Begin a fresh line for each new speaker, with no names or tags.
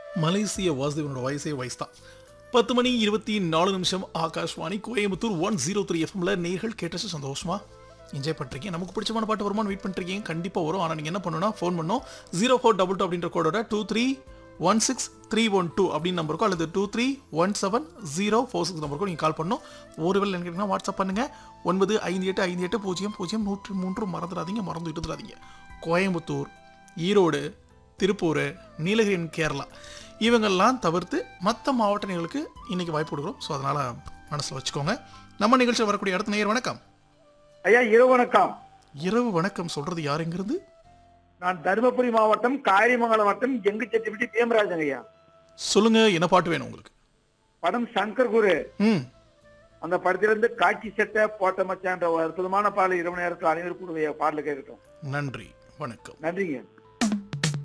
மலேசிய வாசுதேவனோட வயசே வயசு தான் பத்து மணி இருபத்தி நாலு நிமிஷம் Akashvani Coimbatore one zero three எஃப்எம்ல நேர்கள் கேட்டச்சு சந்தோஷமா என்ஜாய் பண்ணிருக்கீங்க நமக்கு பிடிச்சமான பாட்டு வருமானு வெயிட் பண்ணிருக்கீங்க கண்டிப்பாக வரும் ஆனால் நீங்கள் என்ன பண்ணணும்னா ஃபோன் பண்ணணும் ஜீரோ ஃபோர் டபுள் டூ அப்படின்ற கோடோட two three one six three one two அப்படின்னு நம்பருக்கோ அல்லது two three one seven zero four six நம்பருக்கோ நீங்கள் கால் பண்ணணும் ஒருவேளை என்ன கேட்டிங்கன்னா வாட்ஸ்அப் பண்ணுங்க ஒன்பது ஐந்து எட்டு ஐந்து எட்டு பூஜ்ஜியம் பூஜ்ஜியம் நூற்றி மூன்று மறந்துடாதீங்க மறந்து விட்டுறாதீங்க கோயம்புத்தூர் ஈரோடு திருப்பூர் நீலகிரி and கேரளா இவங்கெல்லாம் தவிர்த்து மற்ற மாவட்டங்களுக்கு இன்னைக்கு வாய்ப்பு கொடுக்குறோம் ஸோ அதனால் மனசில் வச்சுக்கோங்க நம்ம நிகழ்ச்சியில் வரக்கூடிய அடுத்த நேர் வணக்கம்
ஐயா இரவு வணக்கம்
இரவு வணக்கம் சொல்றது யார் எங்கிருந்து
நான் தருமபுரி மாவட்டம் காரியமங்கலம் வட்டம் எங்கு செட்டிப்பட்டி பேமராஜன் ஐயா
சொல்லுங்க என்ன பாட்டு வேணும் உங்களுக்கு
படம் சங்கர் குரு
ம்
அந்த படத்திலிருந்து காக்கி சட்டை போட்ட மச்சான்ற ஒரு அற்புதமான பாடல் இரவு நேரத்தில் அனைவருக்கும் பாடல கேட்கட்டும்
நன்றி வணக்கம்
நன்றிங்க